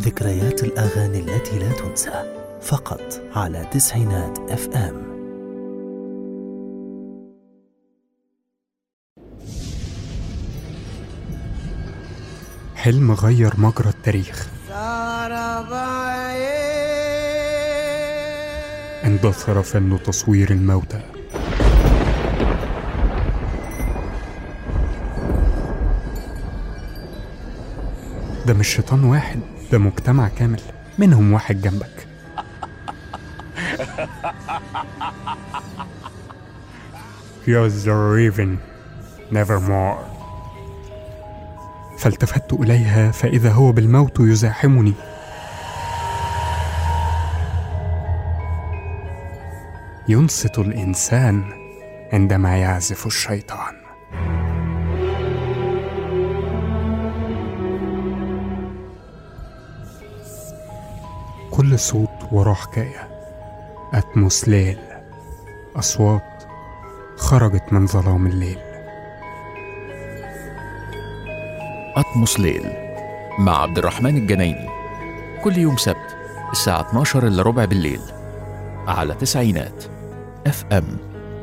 ذكريات الأغاني التي لا تنسى فقط على تسعينات اف ام حلم غير مجرى التاريخ اندثر فن تصوير الموتى ده مش شيطان واحد ده مجتمع كامل منهم واحد جنبك Here's the raven nevermore فالتفت إليها فإذا هو بالموت يزاحمني ينصت الإنسان عندما يعزف الشيطان كل صوت وراه حكاية أتموس ليل أصوات خرجت من ظلام الليل أطمس ليل مع عبد الرحمن الجنايني كل يوم سبت الساعة 12 إلا ربع بالليل على تسعينات اف ام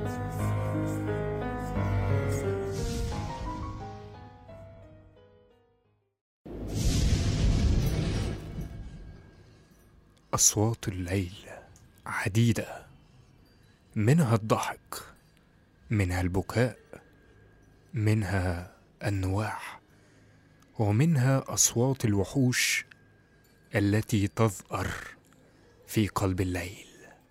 أصوات الليل عديدة منها الضحك منها البكاء منها النواح ومنها أصوات الوحوش التي تظهر في قلب الليل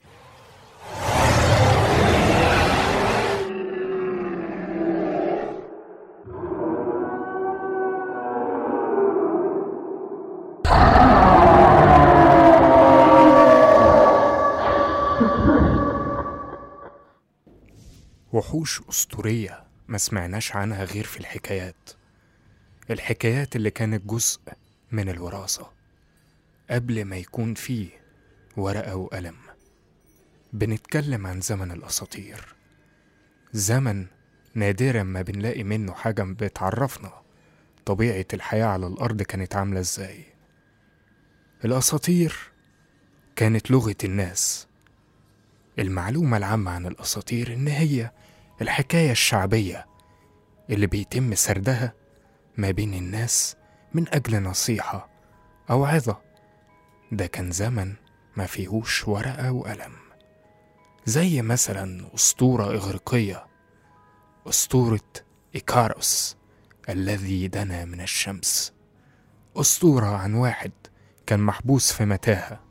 وحوش أسطورية ما سمعناش عنها غير في الحكايات الحكايات اللي كانت جزء من الوراثة قبل ما يكون فيه ورقة وقلم بنتكلم عن زمن الأساطير زمن نادرا ما بنلاقي منه حاجة بتعرفنا طبيعة الحياة على الأرض كانت عاملة ازاي الأساطير كانت لغة الناس المعلومة العامة عن الأساطير إن هي الحكاية الشعبية اللي بيتم سردها ما بين الناس من أجل نصيحة أو عظة ده كان زمن ما فيهوش ورقة وقلم زي مثلا أسطورة إغريقية أسطورة إيكاروس الذي دنا من الشمس أسطورة عن واحد كان محبوس في متاهة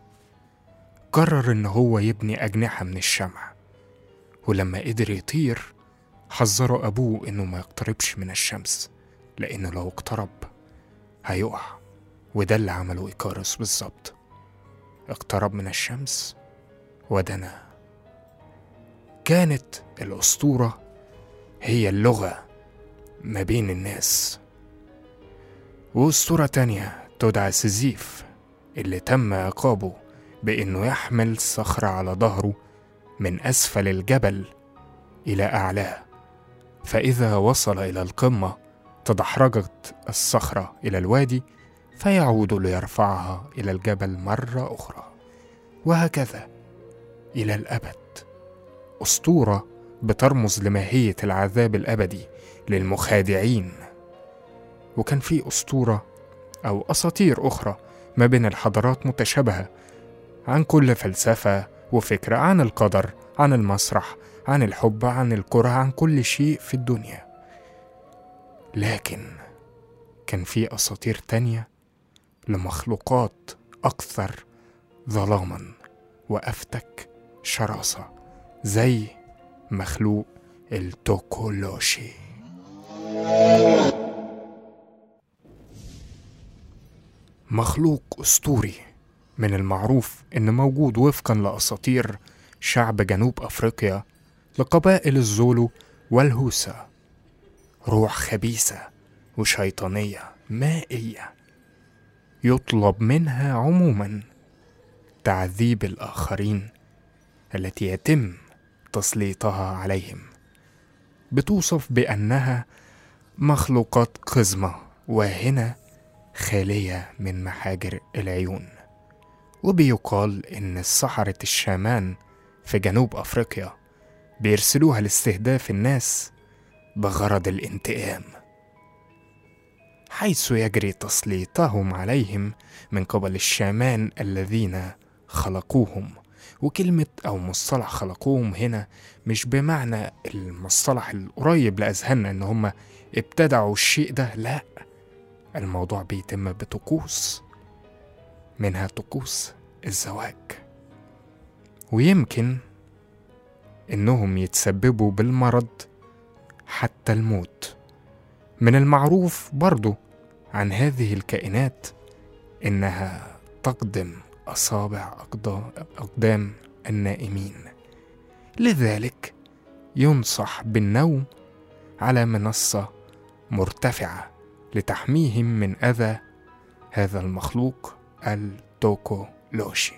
قرر إن هو يبني أجنحة من الشمع ولما قدر يطير حذره أبوه إنه ما يقتربش من الشمس لأنه لو اقترب هيقع وده اللي عمله إيكاروس بالظبط اقترب من الشمس ودنا كانت الأسطورة هي اللغة ما بين الناس وأسطورة تانية تدعى سيزيف اللي تم عقابه بإنه يحمل صخرة على ظهره من أسفل الجبل إلى أعلاه فإذا وصل إلى القمة تدحرجت الصخرة إلى الوادي فيعود ليرفعها إلى الجبل مرة أخرى وهكذا إلى الأبد أسطورة بترمز لماهية العذاب الأبدي للمخادعين وكان في أسطورة أو أساطير أخرى ما بين الحضارات متشابهة عن كل فلسفة وفكرة عن القدر عن المسرح عن الحب عن الكره عن كل شيء في الدنيا لكن كان في أساطير تانية لمخلوقات أكثر ظلاما وأفتك شراسة زي مخلوق التوكولوشي مخلوق أسطوري من المعروف إن موجود وفقا لأساطير شعب جنوب أفريقيا لقبائل الزولو والهوسا روح خبيثة وشيطانية مائية يطلب منها عموما تعذيب الآخرين التي يتم تسليطها عليهم بتوصف بأنها مخلوقات قزمة واهنة خالية من محاجر العيون وبيقال إن السحرة الشامان في جنوب أفريقيا بيرسلوها لاستهداف الناس بغرض الانتقام حيث يجري تسليطهم عليهم من قبل الشامان الذين خلقوهم وكلمة أو مصطلح خلقوهم هنا مش بمعنى المصطلح القريب لأذهاننا إن هم ابتدعوا الشيء ده لا الموضوع بيتم بطقوس منها طقوس الزواج ويمكن إنهم يتسببوا بالمرض حتى الموت من المعروف برضو عن هذه الكائنات إنها تقدم أصابع أقدا- أقدام النائمين لذلك ينصح بالنوم على منصة مرتفعة لتحميهم من أذى هذا المخلوق التوكولوشي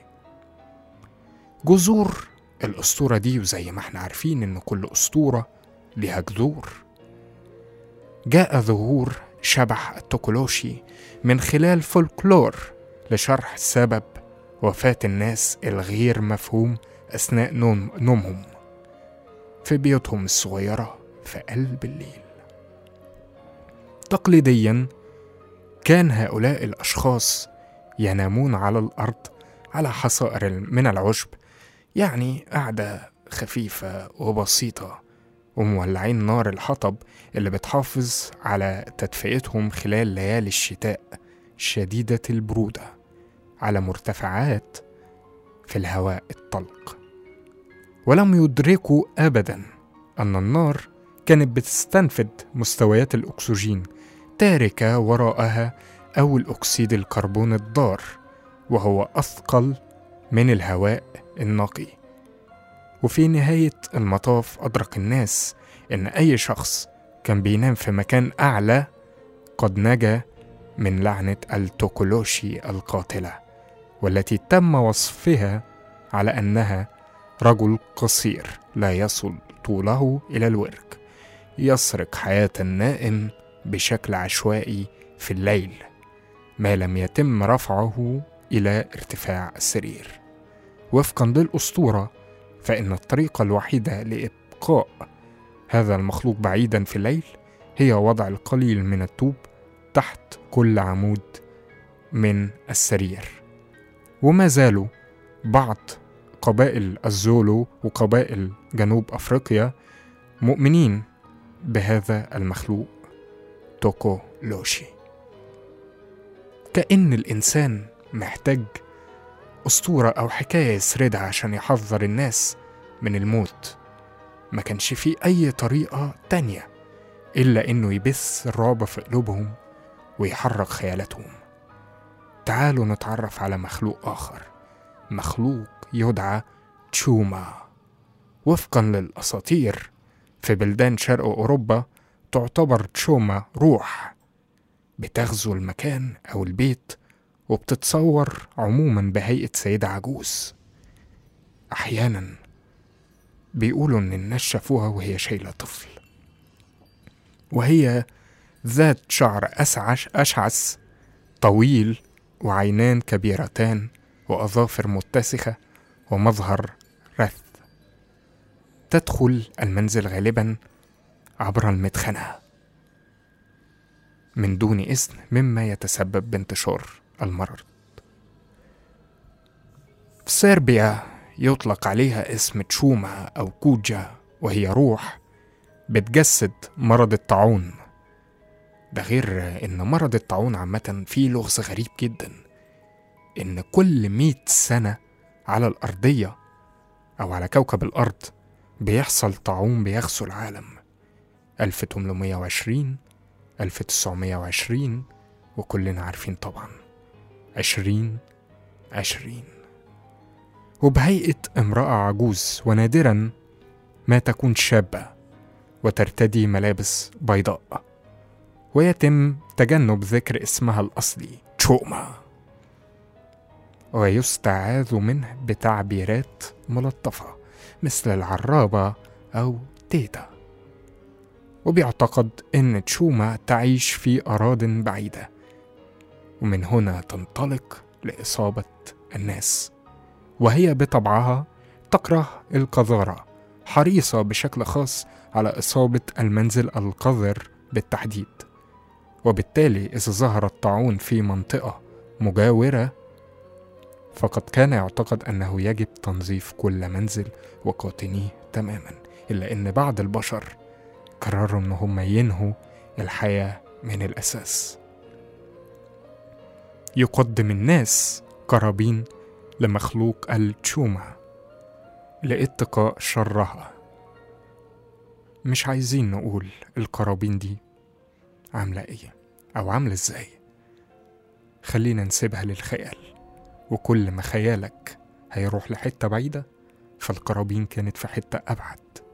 جذور الأسطورة دي وزي ما احنا عارفين إن كل أسطورة لها جذور جاء ظهور شبح التوكولوشي من خلال فولكلور لشرح سبب وفاة الناس الغير مفهوم أثناء نوم نومهم في بيوتهم الصغيرة في قلب الليل تقليديا كان هؤلاء الأشخاص ينامون على الأرض على حصائر من العشب يعني قعدة خفيفة وبسيطة ومولعين نار الحطب اللي بتحافظ على تدفئتهم خلال ليالي الشتاء شديدة البرودة على مرتفعات في الهواء الطلق ولم يدركوا أبدا أن النار كانت بتستنفد مستويات الأكسجين تاركة وراءها أول أكسيد الكربون الضار وهو أثقل من الهواء النقي وفي نهاية المطاف أدرك الناس إن أي شخص كان بينام في مكان أعلى قد نجا من لعنة التوكولوشي القاتلة والتي تم وصفها على أنها رجل قصير لا يصل طوله إلى الورك يسرق حياة النائم بشكل عشوائي في الليل ما لم يتم رفعه إلى ارتفاع السرير وفقا للأسطورة فإن الطريقة الوحيدة لإبقاء هذا المخلوق بعيدا في الليل هي وضع القليل من الطوب تحت كل عمود من السرير وما زالوا بعض قبائل الزولو وقبائل جنوب أفريقيا مؤمنين بهذا المخلوق توكو لوشي كأن الإنسان محتاج أسطورة أو حكاية يسردها عشان يحذر الناس من الموت ما كانش فيه أي طريقة تانية إلا إنه يبث الرعب في قلوبهم ويحرك خيالاتهم تعالوا نتعرف على مخلوق آخر مخلوق يدعى تشوما وفقا للأساطير في بلدان شرق أوروبا تعتبر تشوما روح بتغزو المكان أو البيت وبتتصور عموما بهيئة سيدة عجوز أحيانا بيقولوا إن الناس شافوها وهي شايلة طفل وهي ذات شعر أسعش أشعث طويل وعينان كبيرتان وأظافر متسخة ومظهر رث تدخل المنزل غالبا عبر المدخنة من دون إذن مما يتسبب بانتشار المرض في صربيا يطلق عليها اسم تشوما أو كوجا وهي روح بتجسد مرض الطاعون ده غير إن مرض الطاعون عامة فيه لغز غريب جدا إن كل مئة سنة على الأرضية أو على كوكب الأرض بيحصل طاعون بيغزو العالم 1820 1920 وكلنا عارفين طبعا عشرين عشرين وبهيئة امرأة عجوز ونادرا ما تكون شابة وترتدي ملابس بيضاء ويتم تجنب ذكر اسمها الأصلي تشوما ويستعاذ منه بتعبيرات ملطفة مثل العرابة أو تيتا وبيعتقد إن تشوما تعيش في أراض بعيدة ومن هنا تنطلق لإصابة الناس وهي بطبعها تكره القذارة حريصة بشكل خاص على إصابة المنزل القذر بالتحديد وبالتالي إذا ظهر الطاعون في منطقة مجاورة فقد كان يعتقد أنه يجب تنظيف كل منزل وقاطنيه تماما إلا أن بعض البشر قرروا أن هم ينهوا الحياة من الأساس يقدم الناس قرابين لمخلوق التشوما لاتقاء شرها مش عايزين نقول القرابين دي عاملة ايه أو عاملة ازاي خلينا نسيبها للخيال وكل ما خيالك هيروح لحتة بعيدة فالقرابين كانت في حتة أبعد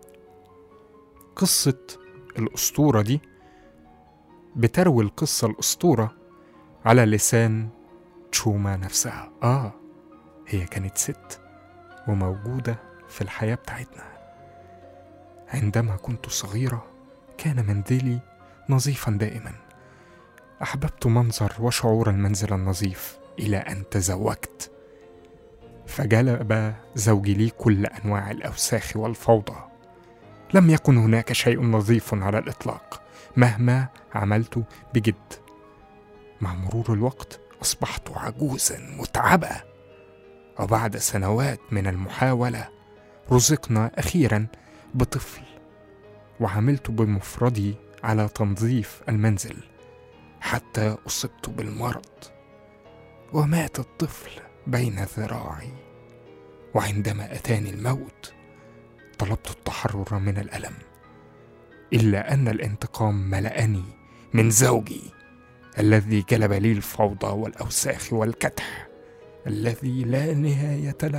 قصة الأسطورة دي بتروي القصة الأسطورة على لسان تشوما نفسها آه هي كانت ست وموجودة في الحياة بتاعتنا عندما كنت صغيرة كان منزلي نظيفا دائما أحببت منظر وشعور المنزل النظيف إلى أن تزوجت فجلب زوجي لي كل أنواع الأوساخ والفوضى لم يكن هناك شيء نظيف على الإطلاق مهما عملت بجد مع مرور الوقت أصبحت عجوزا متعبة وبعد سنوات من المحاولة رزقنا أخيرا بطفل وعملت بمفردي على تنظيف المنزل حتى أصبت بالمرض ومات الطفل بين ذراعي وعندما أتاني الموت طلبت التحرر من الألم إلا أن الانتقام ملأني من زوجي الذي جلب لي الفوضى والأوساخ والكدح الذي لا نهاية له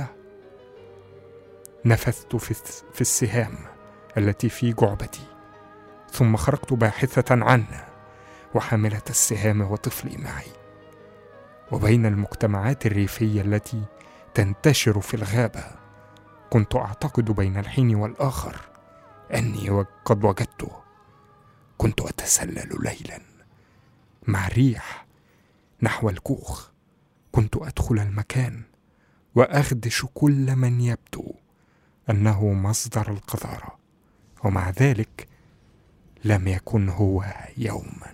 نفثت في في السهام التي في جعبتي ثم خرجت باحثة عنه وحاملة السهام وطفلي معي وبين المجتمعات الريفية التي تنتشر في الغابة كنت أعتقد بين الحين والآخر أني قد وجدته كنت أتسلل ليلا مع الريح نحو الكوخ كنت أدخل المكان وأخدش كل من يبدو أنه مصدر القذارة ومع ذلك لم يكن هو يوما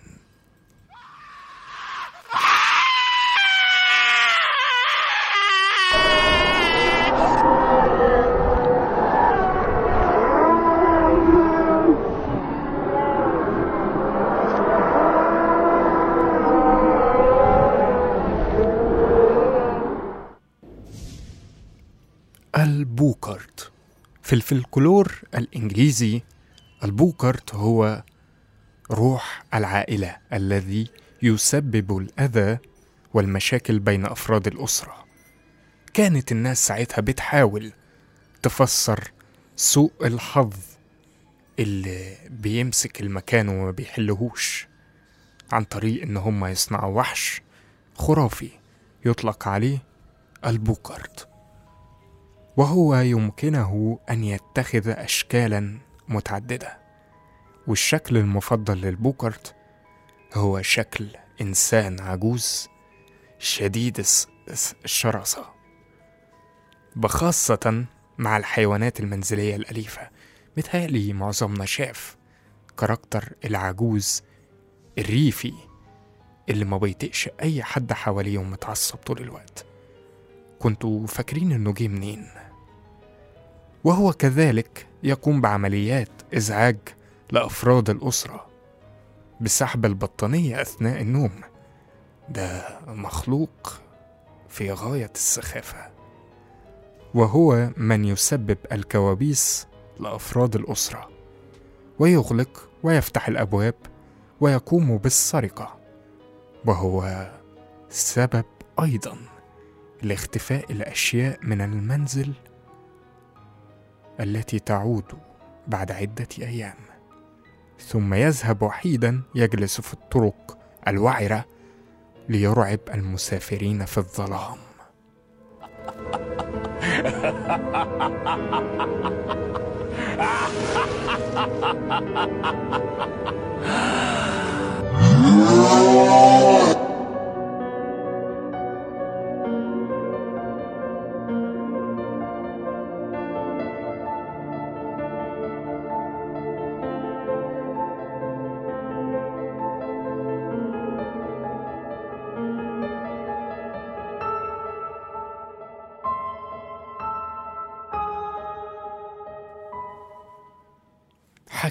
البوكرت في الفلكلور الإنجليزي البوكرت هو روح العائلة الذي يسبب الأذى والمشاكل بين أفراد الأسرة كانت الناس ساعتها بتحاول تفسر سوء الحظ اللي بيمسك المكان وما بيحلهوش عن طريق إن هم يصنعوا وحش خرافي يطلق عليه البوكرت وهو يمكنه ان يتخذ اشكالا متعدده والشكل المفضل للبوكرت هو شكل انسان عجوز شديد الس- الس- الشراسه بخاصه مع الحيوانات المنزليه الاليفه متهيألي معظمنا شاف كاركتر العجوز الريفي اللي ما بيطيقش اي حد حواليه ومتعصب طول الوقت كنتوا فاكرين انه جه منين وهو كذلك يقوم بعمليات ازعاج لافراد الاسره بسحب البطانيه اثناء النوم ده مخلوق في غايه السخافه وهو من يسبب الكوابيس لافراد الاسره ويغلق ويفتح الابواب ويقوم بالسرقه وهو سبب ايضا لاختفاء الاشياء من المنزل التي تعود بعد عده ايام ثم يذهب وحيدا يجلس في الطرق الوعره ليرعب المسافرين في الظلام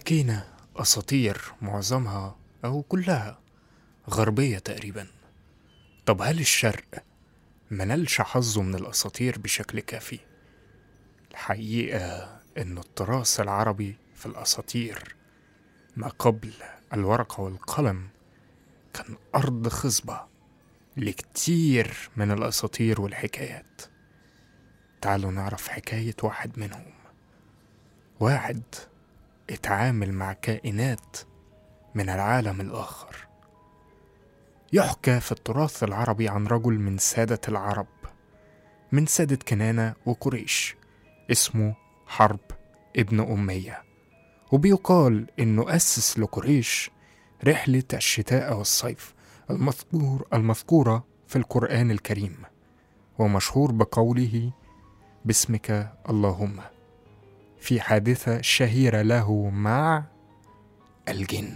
حكينا أساطير معظمها أو كلها غربية تقريبا طب هل الشرق منلش حظه من الأساطير بشكل كافي؟ الحقيقة إن التراث العربي في الأساطير ما قبل الورقة والقلم كان أرض خصبة لكتير من الأساطير والحكايات تعالوا نعرف حكاية واحد منهم واحد اتعامل مع كائنات من العالم الآخر يحكى في التراث العربي عن رجل من سادة العرب من سادة كنانة وقريش اسمه حرب ابن أمية وبيقال إنه أسس لقريش رحلة الشتاء والصيف المذكور المذكورة في القرآن الكريم ومشهور بقوله باسمك اللهم في حادثة شهيرة له مع الجن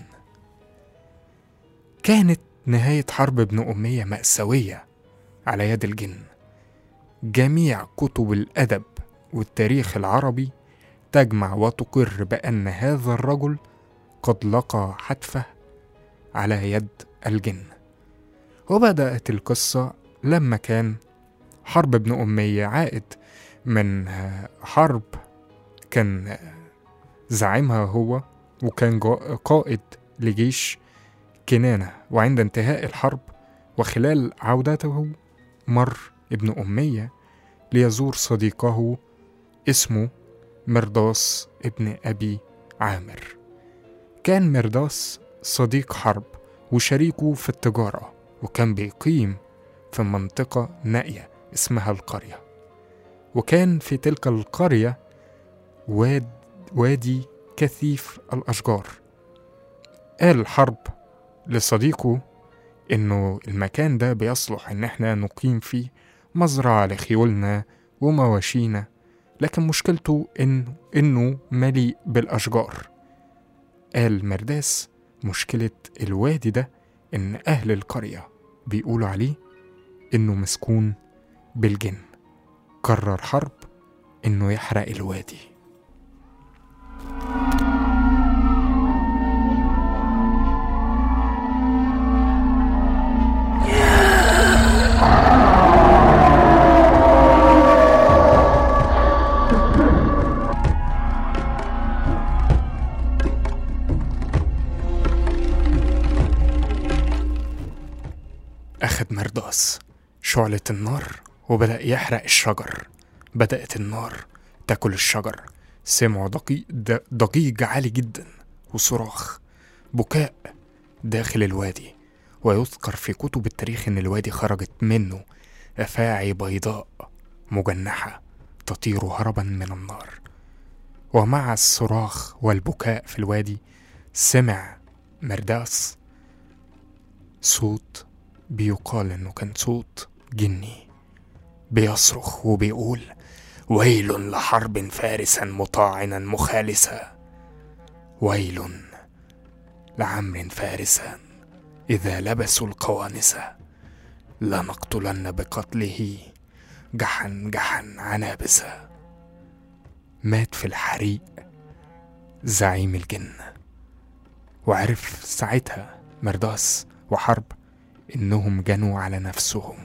كانت نهاية حرب ابن أمية مأساوية على يد الجن جميع كتب الأدب والتاريخ العربي تجمع وتقر بأن هذا الرجل قد لقى حتفه على يد الجن وبدأت القصة لما كان حرب ابن أمية عائد من حرب كان زعيمها هو وكان جا- قائد لجيش كنانة وعند انتهاء الحرب وخلال عودته مر ابن أمية ليزور صديقه اسمه مرداس ابن أبي عامر كان مرداس صديق حرب وشريكه في التجارة وكان بيقيم في منطقة نائية اسمها القرية وكان في تلك القرية واد وادي كثيف الأشجار قال حرب لصديقه إنه المكان ده بيصلح إن إحنا نقيم فيه مزرعة لخيولنا ومواشينا لكن مشكلته إن إنه مليء بالأشجار قال مرداس مشكلة الوادي ده إن أهل القرية بيقولوا عليه إنه مسكون بالجن قرر حرب إنه يحرق الوادي أخذ مرداس شعلة النار وبدأ يحرق الشجر بدأت النار تاكل الشجر سمعوا دقي- د- ضجيج عالي جدا وصراخ بكاء داخل الوادي ويذكر في كتب التاريخ إن الوادي خرجت منه أفاعي بيضاء مجنحة تطير هربا من النار ومع الصراخ والبكاء في الوادي سمع مرداس صوت بيقال انه كان صوت جني بيصرخ وبيقول ويل لحرب فارسا مطاعنا مخالسا ويل لعمر فارسا اذا لبسوا القوانس لنقتلن بقتله جحا جحا عنابسا مات في الحريق زعيم الجن وعرف ساعتها مرداس وحرب إنهم جنوا على نفسهم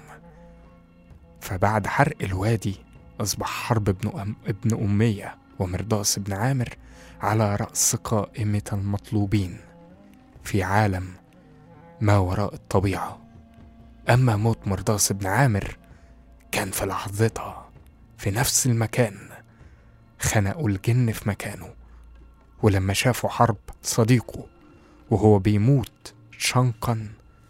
فبعد حرق الوادي أصبح حرب ابن, أم ابن أمية ومرداس بن عامر على رأس قائمة المطلوبين في عالم ما وراء الطبيعة أما موت مرداس بن عامر كان في لحظتها في نفس المكان خنقوا الجن في مكانه ولما شافوا حرب صديقه وهو بيموت شنقا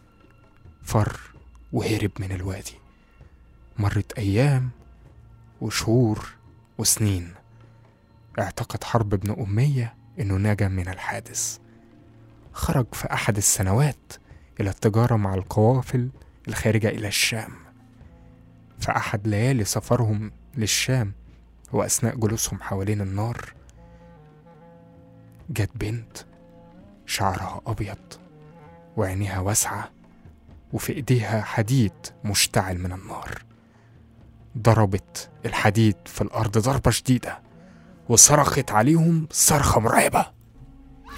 فر وهرب من الوادي مرت أيام وشهور وسنين اعتقد حرب ابن أمية إنه نجا من الحادث خرج في أحد السنوات إلى التجارة مع القوافل الخارجة إلى الشام في أحد ليالي سفرهم للشام وأثناء جلوسهم حوالين النار جت بنت شعرها أبيض وعينيها واسعة وفي إيديها حديد مشتعل من النار ضربت الحديد في الأرض ضربة شديدة وصرخت عليهم صرخة مرعبة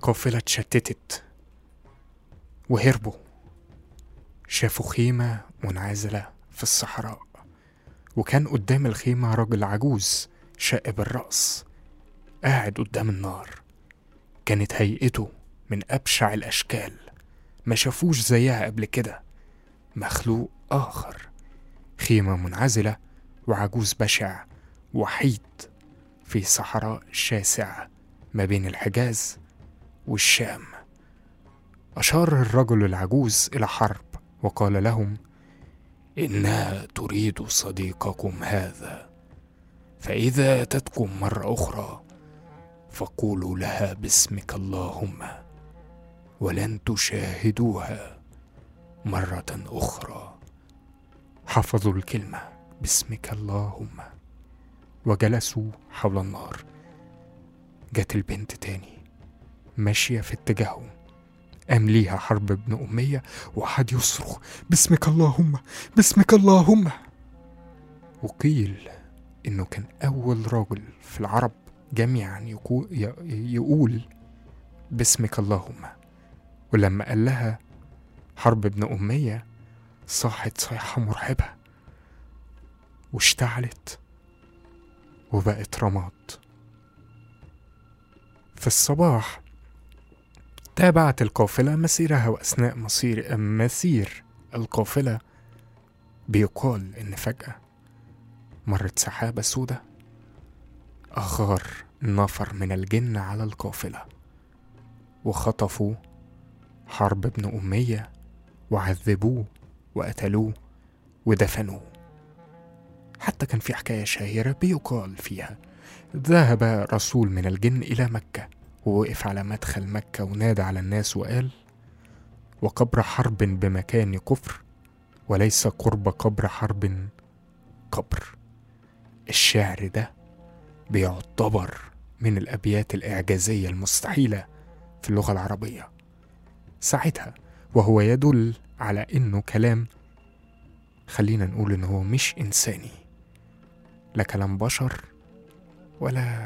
القافلة اتشتتت وهربوا شافوا خيمة منعزلة في الصحراء وكان قدام الخيمة راجل عجوز شائب الرأس قاعد قدام النار كانت هيئته من أبشع الأشكال ما شافوش زيها قبل كده مخلوق آخر خيمة منعزلة وعجوز بشع وحيد في صحراء شاسعة ما بين الحجاز والشام أشار الرجل العجوز إلى حرب وقال لهم إنها تريد صديقكم هذا فإذا أتتكم مرة أخرى فقولوا لها باسمك اللهم ولن تشاهدوها مرة أخرى حفظوا الكلمة باسمك اللهم وجلسوا حول النار جت البنت تاني ماشية في اتجاههم قام ليها حرب ابن أمية وقعد يصرخ باسمك اللهم باسمك اللهم وقيل إنه كان أول راجل في العرب جميعا يقو- ي- يقول باسمك اللهم ولما قال لها حرب ابن أمية صاحت صيحة مرعبة واشتعلت وبقت رماد في الصباح تابعت القافلة مسيرها وأثناء مصير مسير القافلة بيقال إن فجأة مرت سحابة سودة أغار نفر من الجن على القافلة وخطفوا حرب ابن أمية وعذبوه وقتلوه ودفنوه حتى كان في حكاية شهيرة بيقال فيها ذهب رسول من الجن إلى مكة ووقف على مدخل مكة ونادى على الناس وقال وقبر حرب بمكان كفر وليس قرب قبر حرب قبر الشعر ده بيعتبر من الأبيات الإعجازية المستحيلة في اللغة العربية ساعتها وهو يدل على إنه كلام خلينا نقول إن هو مش إنساني لا كلام بشر ولا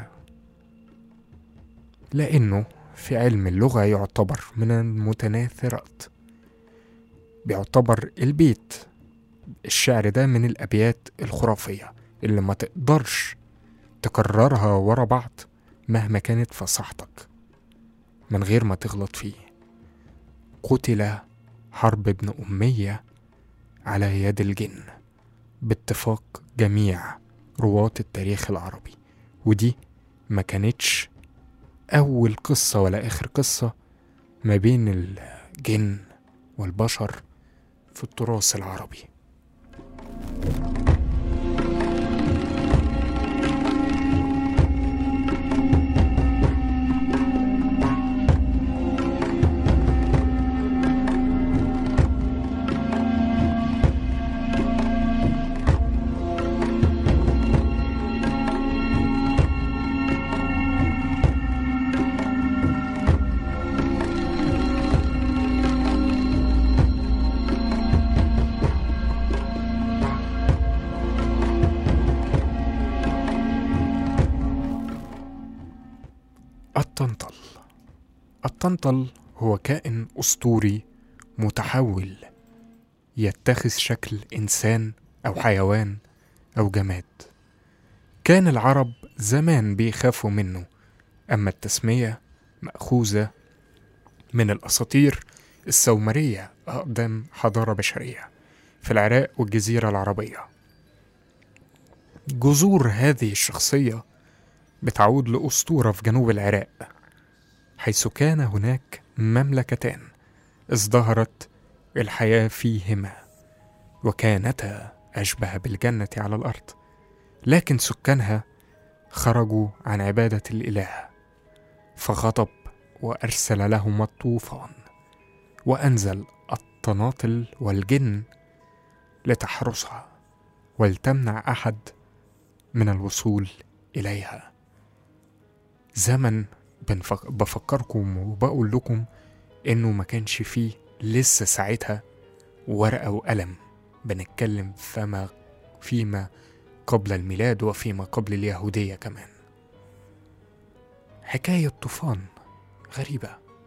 لأنه في علم اللغة يعتبر من المتناثرات بيعتبر البيت الشعر ده من الأبيات الخرافية اللي ما تقدرش تكررها ورا بعض مهما كانت فصاحتك من غير ما تغلط فيه قتل حرب ابن أمية على يد الجن باتفاق جميع رواة التاريخ العربي ودي ما كانتش أول قصة ولا آخر قصة ما بين الجن والبشر في التراث العربي الطنطل الطنطل هو كائن أسطوري متحول يتخذ شكل إنسان أو حيوان أو جماد كان العرب زمان بيخافوا منه أما التسمية مأخوذة من الأساطير السومرية أقدم حضارة بشرية في العراق والجزيرة العربية جذور هذه الشخصية بتعود لأسطورة في جنوب العراق حيث كان هناك مملكتان ازدهرت الحياة فيهما وكانتا أشبه بالجنة على الأرض لكن سكانها خرجوا عن عبادة الإله فغضب وأرسل لهم الطوفان وأنزل الطناطل والجن لتحرسها ولتمنع أحد من الوصول إليها زمن بنفك... بفكركم وبقول لكم إنه ما كانش فيه لسه ساعتها ورقة وقلم بنتكلم فما فيما قبل الميلاد وفيما قبل اليهودية كمان حكاية طوفان غريبة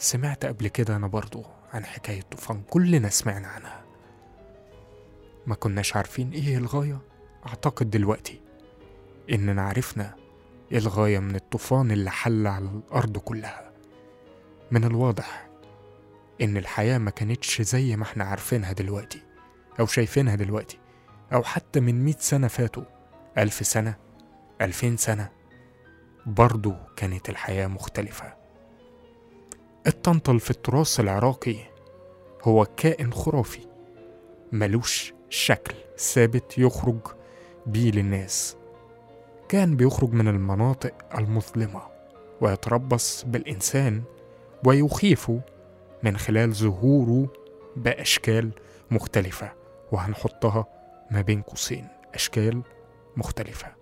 سمعت قبل كده أنا برضو عن حكاية طوفان كلنا سمعنا عنها ما كناش عارفين إيه الغاية أعتقد دلوقتي إننا عرفنا إيه الغاية من الطوفان اللي حل على الأرض كلها من الواضح إن الحياة ما كانتش زي ما احنا عارفينها دلوقتي أو شايفينها دلوقتي أو حتى من مئة سنة فاتوا ألف سنة ألفين سنة برضو كانت الحياة مختلفة الطنطل في التراث العراقي هو كائن خرافي ملوش شكل ثابت يخرج بيه للناس كان بيخرج من المناطق المظلمة ويتربص بالإنسان ويخيفه من خلال ظهوره بأشكال مختلفة وهنحطها ما بين قوسين أشكال مختلفة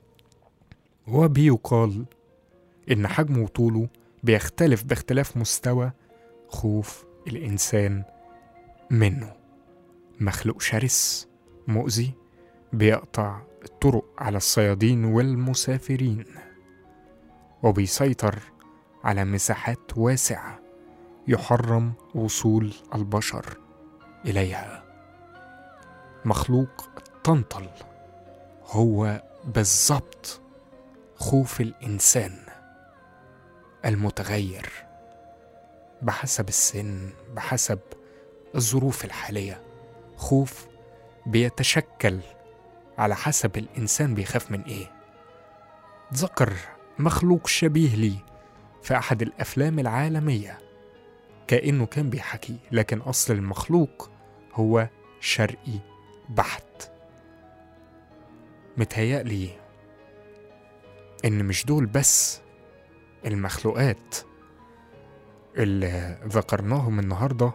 وبيقال إن حجمه وطوله بيختلف باختلاف مستوى خوف الإنسان منه مخلوق شرس مؤذي بيقطع الطرق على الصيادين والمسافرين وبيسيطر على مساحات واسعة يحرم وصول البشر إليها مخلوق الطنطل هو بالظبط خوف الإنسان المتغير بحسب السن بحسب الظروف الحالية خوف بيتشكل على حسب الإنسان بيخاف من إيه ذكر مخلوق شبيه لي في أحد الأفلام العالمية كأنه كان بيحكي لكن أصل المخلوق هو شرقي بحت متهيألي إن مش دول بس المخلوقات اللي ذكرناهم النهارده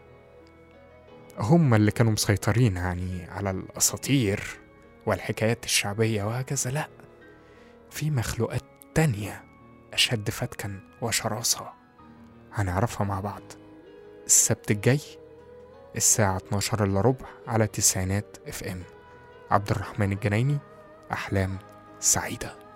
هم اللي كانوا مسيطرين يعني على الأساطير والحكايات الشعبية وهكذا لأ في مخلوقات تانية أشد فتكا وشراسة هنعرفها مع بعض السبت الجاي الساعة 12 إلا ربع على تسعينات اف ام عبد الرحمن الجنايني أحلام سعيدة